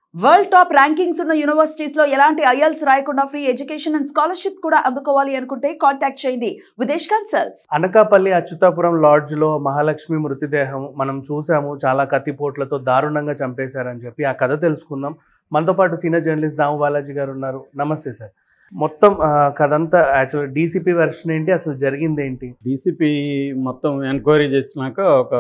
World top rankings ఉన్న universities లో ఎలాంటి ఐఎల్స్ రాయకుండా ఫ్రీ ఎడ్యుకేషన్ అండ్ స్కాలర్షిప్ కూడా అందుకోవాలి అనుకుంటే కాంటాక్ట్ చేయండి విదేశ్ కన్సల్ట్స్ అనకాపల్లి అచ్యుతాపురం లాడ్జ్లో మహాలక్ష్మి మృతదేహం మనం చూసాము చాలా కత్తిపోట్లతో దారుణంగా చంపేశారని చెప్పి ఆ కథ తెలుసుకుందాం మనతో పాటు సీనియర్ జర్నలిస్ట్ దాము బాలాజీ గారు ఉన్నారు నమస్తే సార్ మొత్తం ఆ, కథంతా యాక్చువల్ డీసీపీ వెర్షన్ ఏంటి అసలు జరిగింది ఏంటి డీసీపీ మొత్తం ఎంక్వైరీ చేసినాక ఒక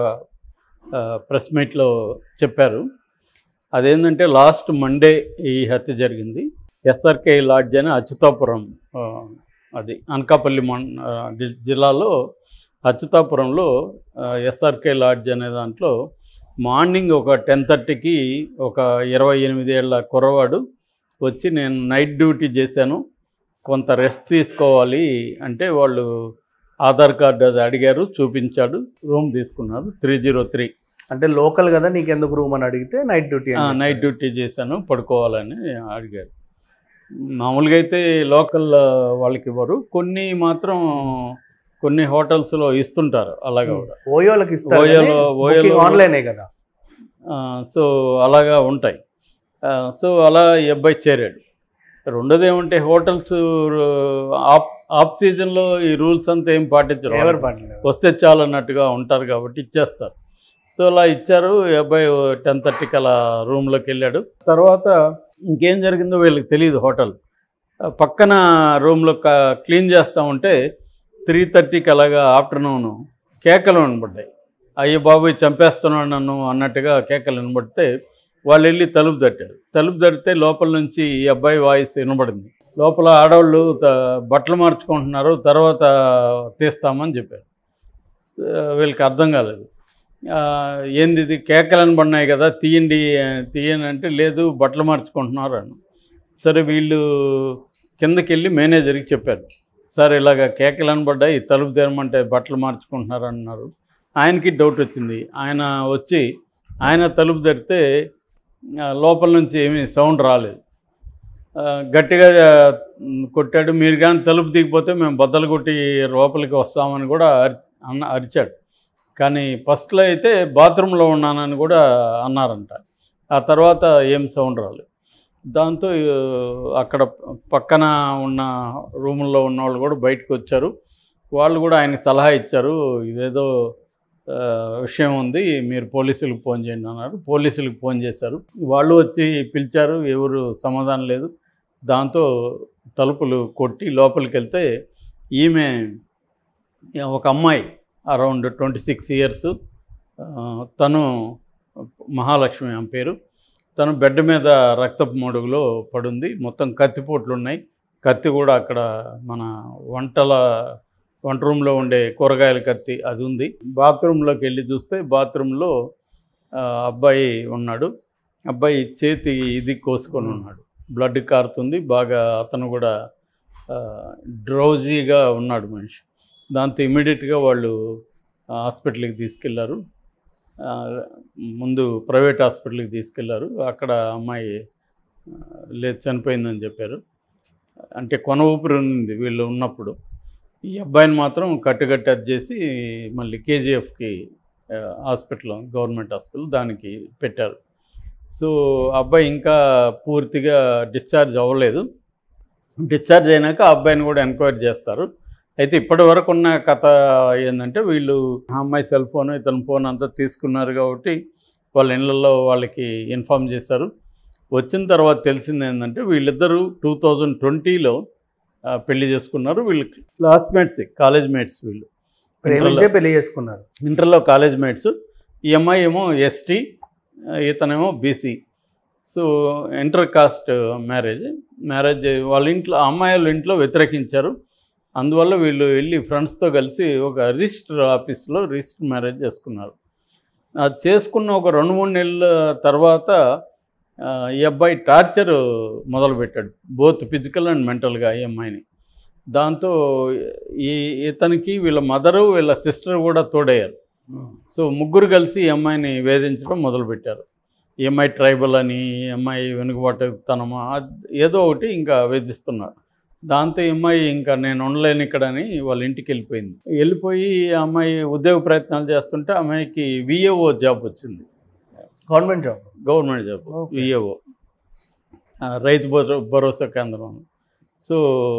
ప్రెస్ మీట్లో చెప్పారు అదేంటంటే లాస్ట్ మండే ఈ హత్య జరిగింది ఎస్ఆర్కే లాడ్జ్ అని అచ్యుతాపురం ఆ, అది అనకాపల్లి మన్ ఆ, జి- జిల్లాలో అచ్యుతాపురంలో ఎస్ఆర్కే లాడ్జ్ అనే దాంట్లో మార్నింగ్ ఒక టెన్ థర్టీకి ఒక ఇరవై ఎనిమిది ఏళ్ళ కుర్రవాడు వచ్చి నేను నైట్ డ్యూటీ చేశాను కొంత రెస్ట్ తీసుకోవాలి అంటే వాళ్ళు ఆధార్ కార్డు అది అడిగారు చూపించాడు రూమ్ తీసుకున్నారు త్రీ జీరో త్రీ అంటే లోకల్ కదా నీకు ఎందుకు రూమ్ అని అడిగితే నైట్ డ్యూటీ అని చెప్పారు. నైట్ డ్యూటీ చేశాను పడుకోవాలని అడిగారు మామూలుగా అయితే లోకల్ వాళ్ళకి ఇవ్వరు కొన్ని మాత్రం కొన్ని హోటల్స్లో ఇస్తుంటారు అలాగా కూడా ఓయోలకు ఇస్తారు ఓయోలో- ఓయోలో- ఆన్లైనే కదా ఆ, సో అలాగా ఉంటాయి ఆ, సో అలా ఈ అబ్బాయి చేరాడు రెండోది ఏమంటే హోటల్స్ ఆఫ్ ఆఫ్ సీజన్లో ఈ రూల్స్ అంతా ఏం పాటించరు ఎవరు పడలేదు వస్తే చాలు అన్నట్టుగా ఉంటారు కాబట్టి ఇచ్చేస్తారు సో అలా ఇచ్చారు ఈ అబ్బాయి టెన్ థర్టీకి అలా రూమ్లోకి వెళ్ళాడు తర్వాత ఇంకేం జరిగిందో వీళ్ళకి తెలియదు హోటల్ ఆ, పక్కన రూమ్లో క్లీన్ చేస్తూ ఉంటే త్రీ థర్టీకి అలాగా ఆఫ్టర్నూన్ కేకలు వినబడ్డాయి అయ్యో బాబు చంపేస్తున్నాడు నన్ను అన్నట్టుగా కేకలు వినబడితే వాళ్ళు వెళ్ళి తలుపు తట్టారు తలుపు తడితే లోపల నుంచి ఈ అబ్బాయి వాయిస్ వినబడింది లోపల ఆడవాళ్ళు త- బట్టలు మార్చుకుంటున్నారు తర్వాత తీస్తామని చెప్పారు ఆ, వీళ్ళకి అర్థం కాలేదు ఆ, ఏంది ఇది కేకలను పడినాయి కదా తీయండి తీయని అంటే లేదు బట్టలు మార్చుకుంటున్నారు అని సరే వీళ్ళు కిందకి వెళ్ళి మేనేజర్కి చెప్పారు సార్ ఇలాగ కేకలను పడ్డాయి తలుపు తెరమంటే బట్టలు మార్చుకుంటున్నారు అన్నారు ఆయనకి డౌట్ వచ్చింది ఆయన వచ్చి ఆయన తలుపు తెరితే ఆ, లోపల నుంచి ఏమీ సౌండ్ రాలేదు ఆ, గట్టిగా ఉమ్, కొట్టాడు మీరు కానీ తలుపు దిగిపోతే మేము బద్దలు కొట్టి లోపలికి వస్తామని కూడా అరి- అన్న అరిచాడు కానీ ఫస్ట్లో అయితే బాత్రూంలో ఉన్నానని కూడా అన్నారంట ఆ తర్వాత ఏం సౌండ్ రాలేదు దాంతో ఆ, అక్కడ పక్కన ఉన్న రూముల్లో ఉన్న వాళ్ళు కూడా బయటకు వచ్చారు వాళ్ళు కూడా ఆయనకి సలహా ఇచ్చారు ఇదేదో ఆ, విషయం ఉంది మీరు పోలీసులకు ఫోన్ చేయండి అన్నారు పోలీసులకు ఫోన్ చేశారు వాళ్ళు వచ్చి పిలిచారు ఎవరు సమాధానం లేదు దాంతో తలుపులు కొట్టి లోపలికి వెళ్తే ఈమె ఒక అమ్మాయి అరౌండ్ ట్వంటీ సిక్స్ ఇయర్స్ తను మహాలక్ష్మి ఆమె పేరు తను బెడ్ మీద రక్తపు మడుగులో పడుంది మొత్తం కత్తిపోట్లు ఉన్నాయి కత్తి కూడా అక్కడ మన వంటల వంట రూమ్లో ఉండే కూరగాయల కత్తి అది ఉంది బాత్రూంలోకి వెళ్ళి చూస్తే బాత్రూంలో ఆ, అబ్బాయి ఉన్నాడు అబ్బాయి చేతి ఇది కోసుకొని ఉన్నాడు బ్లడ్ కారుతుంది బాగా అతను కూడా డ్రౌజీగా ఉన్నాడు మనిషి దాంతో ఇమీడియట్గా వాళ్ళు ఆ, హాస్పిటల్కి తీసుకెళ్లారు ఆ, ముందు ప్రైవేట్ హాస్పిటల్కి తీసుకెళ్లారు అక్కడ అమ్మాయి ఆ, లేదు చనిపోయిందని చెప్పారు అంటే కొన ఊపిరి ఉంది వీళ్ళు ఉన్నప్పుడు ఈ అబ్బాయిని మాత్రం కట్టుకట్టి అది చేసి మళ్ళీ కేజీఎఫ్కి హాస్పిటల్ గవర్నమెంట్ హాస్పిటల్ దానికి పెట్టారు సో అబ్బాయి ఇంకా పూర్తిగా డిశ్చార్జ్ అవ్వలేదు డిశ్చార్జ్ అయినాక ఆ అబ్బాయిని కూడా ఎంక్వైరీ చేస్తారు అయితే ఇప్పటి వరకు ఉన్న కథ ఏంటంటే వీళ్ళు ఆ అమ్మాయి సెల్ ఫోన్ ఇతని ఫోన్ అంతా తీసుకున్నారు కాబట్టి వాళ్ళ ఇళ్ళల్లో వాళ్ళకి ఇన్ఫామ్ చేశారు వచ్చిన తర్వాత తెలిసింది ఏంటంటే వీళ్ళిద్దరూ టూ థౌజండ్ ట్వంటీలో పెళ్లి చేసుకున్నారు వీళ్ళు క్లాస్మేట్స్ కాలేజ్ మేట్స్ వీళ్ళు ప్రేమించే పెళ్లి చేసుకున్నారు ఇంటర్లో కాలేజ్ మేట్స్ ఈ అమ్మాయి ఏమో ఎస్టీ ఇతనేమో BC so inter caste marriage marriage వాళ్ళ ఇంట్లో ఆ అమ్మాయి వాళ్ళ ఇంట్లో వ్యతిరేకించారు అందువల్ల వీళ్ళు వెళ్ళి ఫ్రెండ్స్తో కలిసి ఒక రిజిస్టర్ ఆఫీస్లో రిజిస్టర్ మ్యారేజ్ చేసుకున్నారు అది చేసుకున్న ఒక రెండు మూడు నెలల తర్వాత ఆ, ఈ అబ్బాయి టార్చర్ మొదలుపెట్టాడు బోత్ ఫిజికల్ అండ్ మెంటల్గా ఈ అమ్మాయిని దాంతో ఈ ఇతనికి వీళ్ళ మదరు వీళ్ళ సిస్టర్ కూడా తోడయ్యారు సో ముగ్గురు కలిసి ఈ అమ్మాయిని వేధించడం మొదలుపెట్టారు ఈ అమ్మాయి ట్రైబల్ అని ఈ అమ్మాయి వెనుకబాటుతనమా అది ఏదో ఒకటి ఇంకా వేధిస్తున్నారు దాంతో ఈ అమ్మాయి ఇంకా నేను ఉండలేను ఇక్కడ అని వాళ్ళ ఇంటికి వెళ్ళిపోయింది వెళ్ళిపోయి ఆ అమ్మాయి ఉద్యోగ ప్రయత్నాలు చేస్తుంటే ఆ అమ్మాయికి విఏఓ జాబ్ వచ్చింది government job government job Okay. VAO ఆ, రైతు భరో భరోసా కేంద్రం సో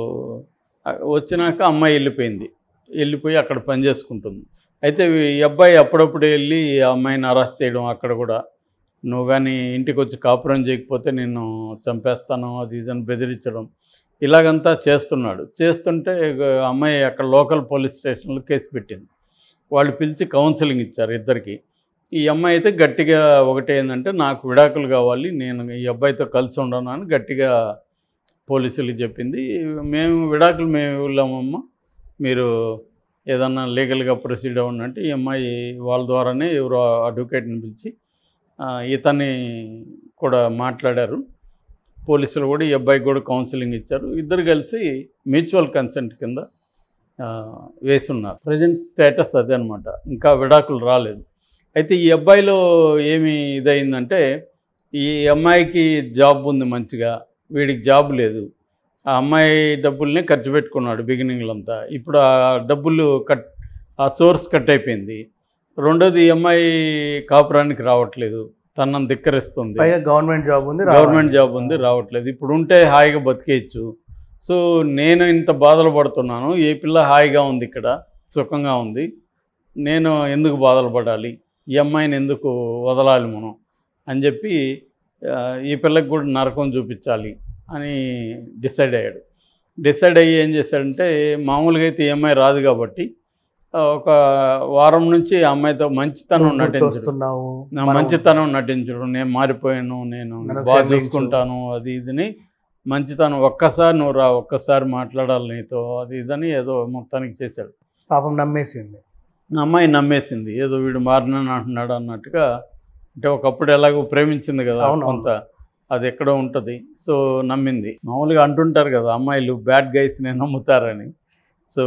ఆ, వచ్చినాక అమ్మాయి వెళ్ళిపోయింది వెళ్ళిపోయి అక్కడ పని చేసుకుంటుంది అయితే ఈ అబ్బాయి అప్పుడప్పుడు వెళ్ళి ఆ అమ్మాయిని అరెస్ట్ చేయడం అక్కడ కూడా నువ్వు కానీ ఇంటికి వచ్చి కాపురం చేయకపోతే నేను చంపేస్తాను అది ఇదని బెదిరించడం ఇలాగంతా చేస్తున్నాడు చేస్తుంటే ఇక అమ్మాయి అక్కడ లోకల్ పోలీస్ స్టేషన్లో కేసు పెట్టింది వాళ్ళు పిలిచి కౌన్సిలింగ్ ఇచ్చారు ఇద్దరికి ఈ అమ్మాయి అయితే గట్టిగా ఒకటి ఏంటంటే నాకు విడాకులు కావాలి నేను ఈ అబ్బాయితో కలిసి ఉండను అని గట్టిగా పోలీసులకు చెప్పింది మేము విడాకులు మేము ఇవ్వలేమమ్మా మీరు ఏదన్నా లీగల్గా ప్రొసీడ్ అవ్వండి అంటే ఈ అమ్మాయి వాళ్ళ ద్వారానే ఎవరో అడ్వకేట్ని పిలిచి ఆ, ఇతన్ని కూడా మాట్లాడారు పోలీసులు కూడా ఈ అబ్బాయికి కూడా కౌన్సిలింగ్ ఇచ్చారు ఇద్దరు కలిసి మ్యూచువల్ కన్సెంట్ కింద ఆ, వేసున్నారు ప్రజెంట్ స్టేటస్ అదే అనమాట ఇంకా విడాకులు రాలేదు అయితే ఈ అబ్బాయిలో ఏమి ఇదయిందంటే ఈ అమ్మాయికి జాబ్ ఉంది మంచిగా వీడికి జాబ్ లేదు ఆ అమ్మాయి డబ్బుల్ని ఖర్చు పెట్టుకున్నాడు బిగినింగ్లో అంతా ఇప్పుడు ఆ డబ్బులు కట్ ఆ సోర్స్ కట్ అయిపోయింది రెండోది ఈ అమ్మాయి కాపురానికి రావట్లేదు తనను ధిక్కరిస్తుంది పైగా గవర్నమెంట్ జాబ్ ఉంది గవర్నమెంట్ జాబ్ ఉంది రావట్లేదు ఇప్పుడు ఉంటే హాయిగా బతికేయచ్చు సో నేను ఇంత బాధలు పడుతున్నాను ఏ పిల్ల హాయిగా ఉంది ఇక్కడ సుఖంగా ఉంది నేను ఎందుకు బాధలు పడాలి ఈ అమ్మాయిని ఎందుకు వదలాలి మనం అని చెప్పి ఆ, ఈ పిల్లకి కూడా నరకం చూపించాలి అని డిసైడ్ అయ్యాడు డిసైడ్ అయ్యి ఏం చేశాడంటే మామూలుగా అయితే ఈ అమ్మాయి రాదు కాబట్టి ఆ, ఒక వారం నుంచి ఆ అమ్మాయితో మంచితనం నువ్వు నటించడం గుర్తొస్తున్నావు నా మనం- మంచితనం నటించడం నేను మారిపోయాను నేను నన్ను బాగా క్షమించు. చూసుకుంటాను అది ఇదని మంచితనం ఒక్కసారి నువ్వు రా ఒక్కసారి మాట్లాడాలి నీతో అది ఇదని ఏదో మొత్తానికి చేశాడు పాపం నమ్మేసింది ఆ అమ్మాయి నమ్మేసింది ఏదో వీడు మారినని అంటున్నాడు అన్నట్టుగా అంటే ఒకప్పుడు ఎలాగో ప్రేమించింది కదా అవును, కొంత అది ఎక్కడో ఉంటుంది సో నమ్మింది మామూలుగా అంటుంటారు కదా అమ్మాయిలు బ్యాడ్ గైస్ని నమ్ముతారని సో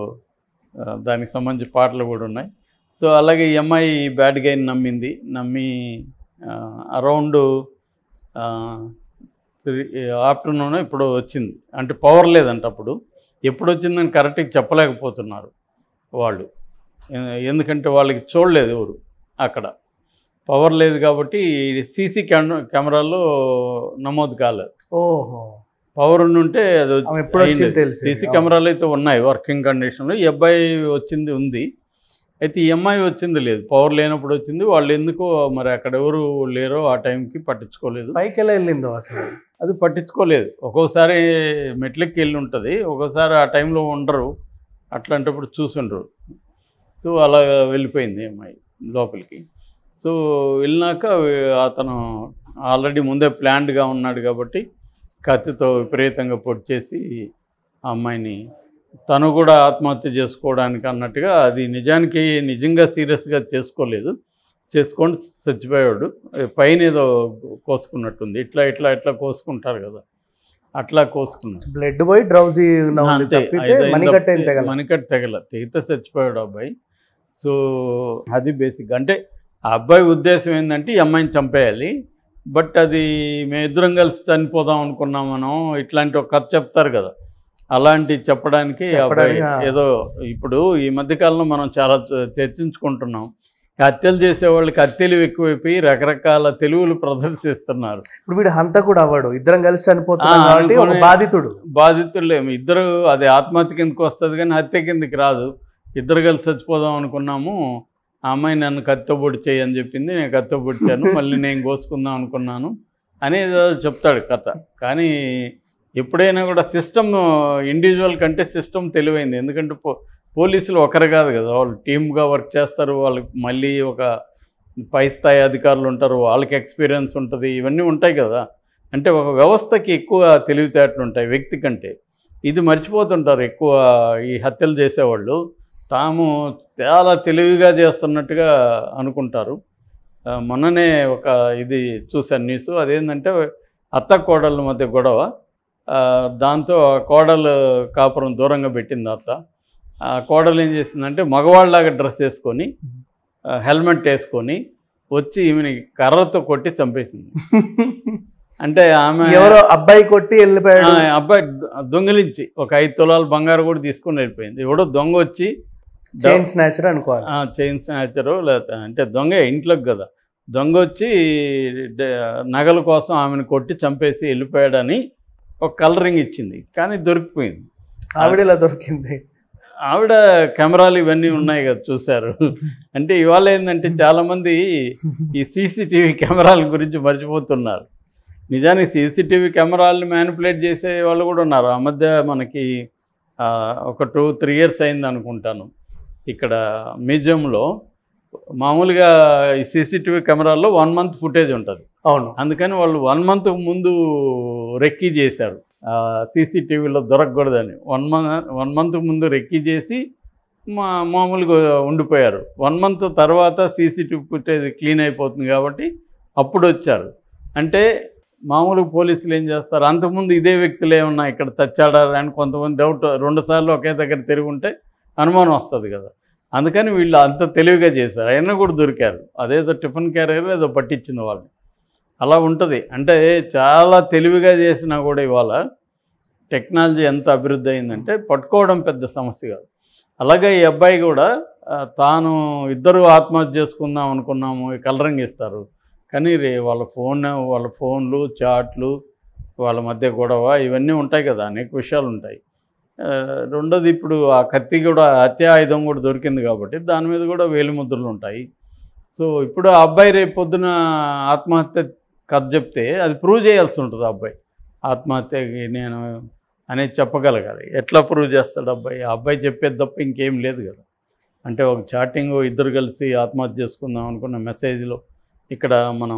ఆ, దానికి సంబంధించి పాటలు కూడా ఉన్నాయి సో అలాగే ఈ అమ్మాయి బ్యాడ్ గైని నమ్మింది నమ్మి అరౌండ్ ఆఫ్టర్నూన్ ఇప్పుడు వచ్చింది అంటే పవర్ లేదంట అప్పుడు ఎప్పుడు వచ్చిందని కరెక్ట్గా చెప్పలేకపోతున్నారు వాళ్ళు ఎ- ఎందుకంటే వాళ్ళకి చూడలేదు ఎవరు అక్కడ పవర్ లేదు కాబట్టి సీసీ కెమెరాలో నమోదు కాలేదు ఓహో పవర్ ఉంటే అది ఆమె ఎప్పుడు వచ్చింది తెలిసింది. సీసీ కెమెరాలు అయితే ఉన్నాయి వర్కింగ్ కండిషన్లో ఈ అబ్బాయి వచ్చింది ఉంది అయితే ఈ అమ్మాయి వచ్చింది లేదు పవర్ లేనప్పుడు వచ్చింది వాళ్ళు ఎందుకో మరి అక్కడ ఎవరు లేరో ఆ టైంకి పట్టించుకోలేదు పైకి ఎలా వెళ్ళిందో అసలు అది పట్టించుకోలేదు ఒక్కోసారి మెట్లెక్కి వెళ్ళి ఉంటుంది ఒక్కోసారి ఆ టైంలో ఉండరు అట్లాంటప్పుడు చూసుండ్రు సో అలా వెళ్ళిపోయింది అమ్మాయి లోపలికి సో వెళ్ళినాక అతను ఆల్రెడీ ముందే ప్లాన్డ్గా ఉన్నాడు కాబట్టి కత్తితో విపరీతంగా పొడి చేసి ఆ అమ్మాయిని తను కూడా ఆత్మహత్య చేసుకోవడానికి అన్నట్టుగా అది నిజానికి నిజంగా సీరియస్గా చేసుకోలేదు చేసుకొని చచ్చిపోయాడు పైన ఏదో కోసుకున్నట్టుంది ఇట్లా ఇట్లా ఇట్లా కోసుకుంటారు కదా అట్లా కోసుకున్నాడు బ్లడ్ పోయి డ్రౌజీ ఉంది అంతే తప్పితే ఐదు మణికట్ట ఏం తప్పితే తెగల మణికట్టు తెగల తెగితే చచ్చిపోయాడు ఆ అబ్బాయి సో అది బేసిక్ అంటే ఆ అబ్బాయి ఉద్దేశం ఏంటంటే ఈ అమ్మాయిని చంపేయాలి బట్ అది మేమిద్దరం కలిసి చనిపోదాం అనుకున్నాం మనం ఇట్లాంటి ఒక కథ చెప్తారు కదా అలాంటి చెప్పడానికి ఆ అబ్బాయి చెప్పడానికి, ఆ. ఏదో ఇప్పుడు ఈ మధ్యకాలంలో మనం చాలా చ- చర్చించుకుంటున్నాం ఈ హత్యలు చేసే వాళ్ళకి హత్యలు ఎక్కువైపోయి రకరకాల తెలుగులు ప్రదర్శిస్తున్నారు ఇప్పుడు వీడు హంత కూడా అవ్వడు ఇద్దరం కలిసి చనిపోతున్నాం ఆ, కాబట్టి ఒక అనుకునే- బాధితుడు బాధితులు ఏమి ఇద్దరు అది ఆత్మహత్య కిందకి వస్తుంది కానీ హత్య కిందకి రాదు ఇద్దరు కలిసి చచ్చిపోదాం అనుకున్నాము ఆ అమ్మాయి నన్ను కత్తెబొడి చేయి అని చెప్పింది నేను కత్తెబొడిచాను మళ్ళీ నేను కోసుకుందాం అనుకున్నాను అనేది ఏదో చెప్తాడు కథ కానీ ఎప్పుడైనా కూడా సిస్టమ్ ఇండివిజువల్ కంటే సిస్టమ్ తెలివైంది ఎందుకంటే పో పోలీసులు ఒకరు కాదు కదా వాళ్ళు టీమ్గా వర్క్ చేస్తారు వాళ్ళకి మళ్ళీ ఒక పై స్థాయి అధికారులు ఉంటారు వాళ్ళకి ఎక్స్పీరియన్స్ ఉంటుంది ఇవన్నీ ఉంటాయి కదా అంటే ఒక వ్యవస్థకి ఎక్కువ తెలివితేటలు ఉంటాయి వ్యక్తి కంటే ఇది మర్చిపోతుంటారు ఎక్కువ ఈ హత్యలు చేసేవాళ్ళు తాము చాలా తెలివిగా చేస్తున్నట్టుగా అనుకుంటారు ఆ, మొన్ననే ఒక ఇది చూశాను న్యూస్ అదేంటంటే అత్త కోడళ్ళ మధ్య గొడవ ఆ, దాంతో ఆ కోడలు కాపురం దూరంగా పెట్టింది అత్త ఆ కోడలు ఏం చేసిందంటే మగవాళ్ళలాగా డ్రెస్ వేసుకొని ఆ, హెల్మెట్ వేసుకొని వచ్చి ఈమెని కర్రతో కొట్టి చంపేసింది అంటే ఆమె ఎవరో అబ్బాయి కొట్టి వెళ్ళిపోయాడు ఆ, అబ్బాయి దొ- దొంగిలించి ఒక ఐదు తులాల బంగారు కూడా తీసుకొని వెళ్ళిపోయింది ఎవడో దొంగ వచ్చి చైన్ స్నాచర్ అనుకోవాలి చైన్ స్నాచరు లేకపోతే అంటే దొంగ ఇంట్లోకి కదా దొంగ వచ్చి డ- నగల కోసం ఆమెను కొట్టి చంపేసి వెళ్ళిపోయాడని ఒక కలరింగ్ ఇచ్చింది కానీ దొరికిపోయింది ఆవిడ ఇలా దొరికింది ఆవిడ కెమెరాలు ఇవన్నీ ఉన్నాయి కదా చూశారు అంటే ఇవాళ ఏంటంటే చాలామంది ఈ సీసీటీవీ కెమెరాల గురించి మర్చిపోతున్నారు నిజానికి సీసీటీవీ కెమెరాలను మ్యానిపులేట్ చేసే వాళ్ళు కూడా ఉన్నారు ఆ మధ్య మనకి ఆ, ఒక టూ త్రీ ఇయర్స్ అయింది అనుకుంటాను ఇక్కడ మ్యూజియంలో మామూలుగా ఈ సీసీటీవీ కెమెరాల్లో వన్ మంత్ ఫుటేజ్ ఉంటుంది అవును అందుకని వాళ్ళు వన్ మంత్ ముందు రెక్కీ చేశారు సీసీటీవీలో దొరకకూడదని వన్ మంత్ వన్ మంత్ ముందు రెక్కీ చేసి మా మామూలుగా ఉండిపోయారు వన్ మంత్ తర్వాత సీసీటీవీ ఫుటేజ్ క్లీన్ అయిపోతుంది కాబట్టి అప్పుడు వచ్చారు అంటే మామూలుగా పోలీసులు ఏం చేస్తారు అంతకుముందు ఇదే వ్యక్తులు ఏమన్నా ఇక్కడ చచ్చాడా అని కొంతమంది డౌట్ రెండుసార్లు ఒకే దగ్గర తిరిగి ఉంటే అనుమానం వస్తుంది కదా అందుకని వీళ్ళు అంత తెలివిగా చేశారు అయినా కూడా దొరికారు అదేదో టిఫిన్ క్యారియర్ ఏదో పట్టించింది వాళ్ళని అలా ఉంటుంది అంటే చాలా తెలివిగా చేసినా కూడా ఇవాళ టెక్నాలజీ ఎంత అభివృద్ధి అయిందంటే పట్టుకోవడం పెద్ద సమస్య కాదు అలాగే ఈ అబ్బాయి కూడా ఆ, తాను ఇద్దరు ఆత్మహత్య చేసుకుందాం అనుకున్నాము ఈ కలరింగ్ ఇస్తారు కానీ రే వాళ్ళ ఫోన్ వాళ్ళ ఫోన్లు చాట్లు వాళ్ళ మధ్య గొడవ ఇవన్నీ ఉంటాయి కదా అనేక విషయాలు ఉంటాయి ఆ, రెండోది ఇప్పుడు ఆ కత్తి కూడా హత్య ఆయుధం కూడా దొరికింది కాబట్టి దాని మీద కూడా వేలిముద్రలు ఉంటాయి సో ఇప్పుడు ఆ అబ్బాయి రేపు పొద్దున ఆత్మహత్య కథ చెప్తే అది ప్రూవ్ చేయాల్సి ఉంటుంది ఆ అబ్బాయి ఆత్మహత్యకి నేను అనేది చెప్పగలగాలి ఎట్లా ప్రూవ్ చేస్తాడు అబ్బాయి ఆ అబ్బాయి చెప్పేది తప్ప ఇంకేం లేదు కదా అంటే ఒక చాటింగ్ ఇద్దరు కలిసి ఆత్మహత్య చేసుకుందాం అనుకున్న మెసేజ్లో ఇక్కడ మనం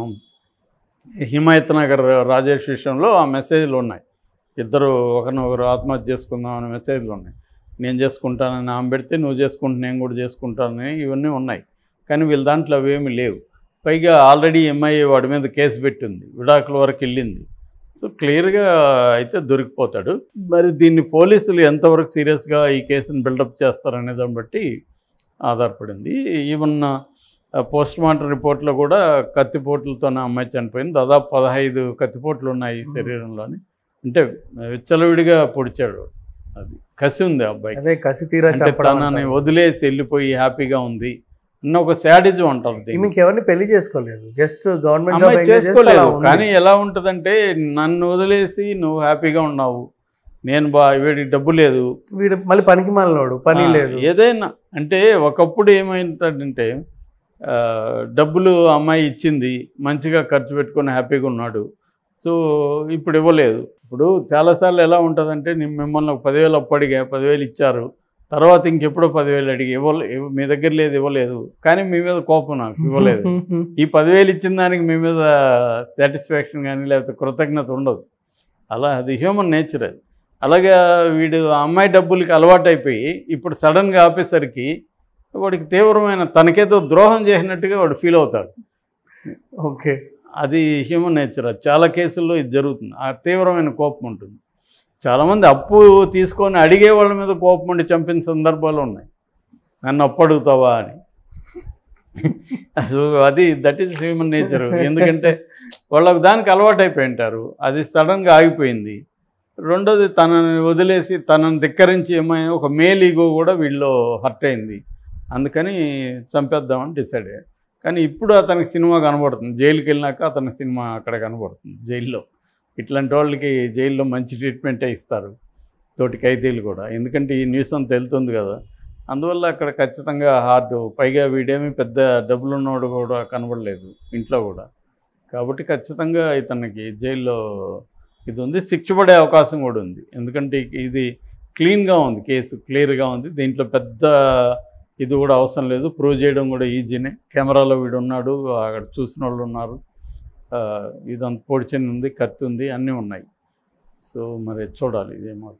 హిమాయత్ నగర్ రాజేష్ విషయంలో ఆ మెసేజ్లు ఉన్నాయి ఇద్దరు ఒకరినొకరు ఆత్మహత్య చేసుకుందాం అనే మెసేజ్లు ఉన్నాయి నేను చేసుకుంటానని ఆమె పెడితే నువ్వు చేసుకుంటే నేను కూడా చేసుకుంటానని ఇవన్నీ ఉన్నాయి కానీ వీళ్ళ దాంట్లో అవేమీ లేవు పైగా ఆల్రెడీ ఎంఐఏ వాడి మీద కేసు పెట్టింది విడాకుల వరకు వెళ్ళింది సో క్లియర్గా అయితే దొరికిపోతాడు మరి దీన్ని పోలీసులు ఎంతవరకు సీరియస్గా ఈ కేసును బిల్డప్ చేస్తారనే దాన్ని బట్టి ఆధారపడింది ఈవెన్ పోస్ట్ మార్టం రిపోర్ట్లో కూడా కత్తిపోట్లతో అమ్మాయి చనిపోయింది దాదాపు పదహైదు కత్తిపోట్లు ఉన్నాయి ఈ శరీరంలోని అంటే విచ్చలవిడిగా పొడిచాడు అది కసి ఉంది ఆ అబ్బాయి అదే కసి తీరా అంటే చంపడం తనని అంటారు. వదిలేసి వెళ్ళిపోయి హ్యాపీగా ఉంది అన్న ఒక శాడిజం అంటారు దీన్ని. ఈమెకి ఎవరిని పెళ్లి చేసుకోలేదు జస్ట్ గవర్నమెంట్ జాబ్ అమ్మాయి చేసుకోలేదు కానీ ఎలా ఉంటుందంటే నన్ను వదిలేసి నువ్వు హ్యాపీగా ఉన్నావు నేను బా వీడికి డబ్బు లేదు వీడు మళ్ళీ పనికి మాలినోడు పని ఆ, లేదు ఏదైనా అంటే ఒకప్పుడు ఏమైందంటే ఆ, డబ్బులు అమ్మాయి ఇచ్చింది మంచిగా ఖర్చు పెట్టుకొని హ్యాపీగా ఉన్నాడు సో ఇప్పుడు ఇవ్వలేదు ఇప్పుడు చాలాసార్లు ఎలా ఉంటుందంటే నేను మిమ్మల్ని ఒక పదివేలు అప్పు అడిగా పదివేలు ఇచ్చారు తర్వాత ఇంకెప్పుడో పదివేలు అడిగి ఇవ్వలే ఇవ్వ- మీ దగ్గర లేదు ఇవ్వలేదు కానీ మీ మీద కోపం నాకు ఇవ్వలేదు ఈ పదివేలు ఇచ్చిన దానికి మీ మీద సాటిస్ఫాక్షన్ కానీ లేకపోతే కృతజ్ఞత ఉండదు అలా అది హ్యూమన్ నేచర్ అది అలాగే వీడు ఆ అమ్మాయి డబ్బులకి అలవాటు అయిపోయి ఇప్పుడు సడన్గా ఆపేసరికి వాడికి తీవ్రమైన తనకేదో ద్రోహం చేసినట్టుగా వాడు ఫీల్ అవుతాడు ఓకే అది హ్యూమన్ నేచర్ అది చాలా కేసుల్లో ఇది జరుగుతుంది ఆ తీవ్రమైన కోపం ఉంటుంది చాలామంది అప్పు తీసుకొని అడిగే వాళ్ళ మీద కోపం ఉండి చంపిన సందర్భాలు ఉన్నాయి నన్ను అప్పు అడుగుతావా అని సో అది దట్ ఈస్ హ్యూమన్ నేచర్ ఎందుకంటే వాళ్ళకు దానికి అలవాటు అయిపోయి ఉంటారు అది సడన్గా ఆగిపోయింది రెండోది తనని వదిలేసి తనని ధిక్కరించి ఏమైనా ఒక మేల్ ఈగో కూడా వీళ్ళు హర్ట్ అయింది అందుకని చంపేద్దామని డిసైడ్ అయ్యాడు కానీ ఇప్పుడు అతనికి సినిమా కనబడుతుంది జైలుకి వెళ్ళినాక అతని సినిమా అక్కడ కనబడుతుంది జైల్లో ఇట్లాంటి వాళ్ళకి జైల్లో మంచి ట్రీట్మెంటే ఇస్తారు తోటి ఖైదీలు కూడా ఎందుకంటే ఈ న్యూస్ అంతా వెళ్తుంది కదా అందువల్ల అక్కడ ఖచ్చితంగా హార్డ్ పైగా వీడేమి పెద్ద డబ్బులు ఉన్నవాడు కూడా కనబడలేదు ఇంట్లో కూడా కాబట్టి ఖచ్చితంగా ఇతనికి జైల్లో ఇది ఉంది శిక్ష పడే అవకాశం కూడా ఉంది ఎందుకంటే ఇది క్లీన్గా ఉంది కేసు క్లియర్గా ఉంది దీంట్లో పెద్ద ఇది కూడా అవసరం లేదు ప్రూవ్ చేయడం కూడా ఈజీనే కెమెరాలో వీడు ఉన్నాడు అక్కడ చూసిన వాళ్ళు ఉన్నారు ఆ, ఇదంతా పొడిచిన ఉంది కత్తి ఉంది అన్నీ ఉన్నాయి సో మరి చూడాలి ఇదేమో